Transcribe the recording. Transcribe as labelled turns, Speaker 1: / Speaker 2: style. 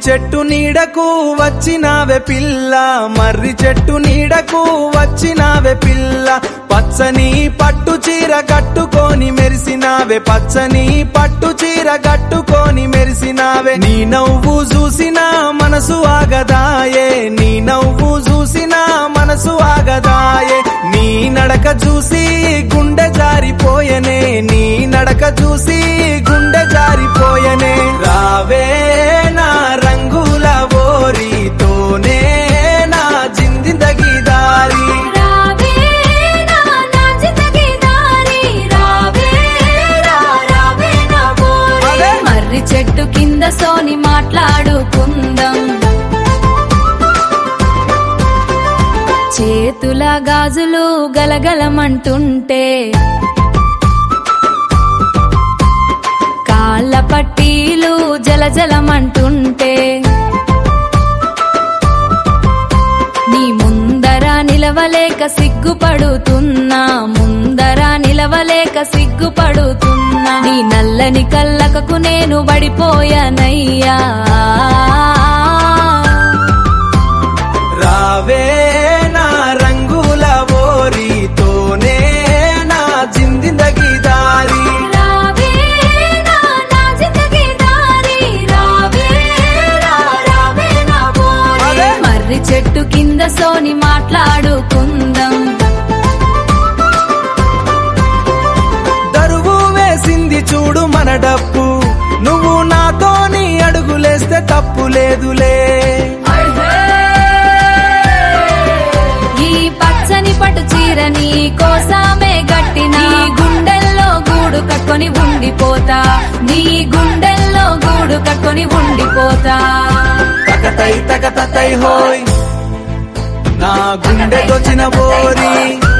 Speaker 1: చెట్టు నీడకు వచ్చినావే పిల్ల మర్రి చెట్టు నీడకు వచ్చినావే పిల్ల పచ్చని పట్టు చీర కట్టుకొని మెరిసినావే పచ్చని పట్టు చీర కట్టుకొని మెరిసినావే నీ నవ్వు చూసిన మనసు ఆగదాయే నీ నవ్వు చూసిన మనసు ఆగదాయే నీ నడక చూసి గుండె జారిపోయనే నీ నడక చూసి గుండె జారిపోయనే రావే నా రంగుల ఓరితోనే నా జిందిందగి దారి
Speaker 2: రావే నా నాజితకి దారి రావే రా రావే నా బోరి
Speaker 1: అదే.
Speaker 2: మర్రి చెట్టు కింద సోని మాట్లాడుకుందాం చేతుల గాజులు గలగలమంటుంటే కాళ్ళ పట్టీలు జలజలమంటుంటే నీ ముందర నిలవలేక సిగ్గుపడుతున్నా ముందర నిలవలేక సిగ్గుపడుతున్నా నీ నల్లని కళ్ళకకు నేను పడిపోయానయ్యా
Speaker 1: రావే నా రంగుల ఓరితోనే నా జిందిందగి దారి
Speaker 2: రావే నా నాజితకి దారి రావే రా రావే నా బోరి
Speaker 1: అదే.
Speaker 2: మర్రి చెట్టు కింద సోని మాట్లాడుకుందాం
Speaker 1: దరువు వేసింది చూడు మన డప్పు నువ్వు నాతోని అడుగులేస్తే తప్పు లేదులే
Speaker 2: ఈ పచ్చని పట్టు చీర నీ కోసమే గట్టిన నీ గుండెల్లో గూడు కట్టుకొని ఉండిపోతా నీ గుండెల్లో గూడు కట్టుకొని ఉండిపోతా
Speaker 1: తకతై తకతై హోయ్ నా గుండెకొచ్చిన బోరి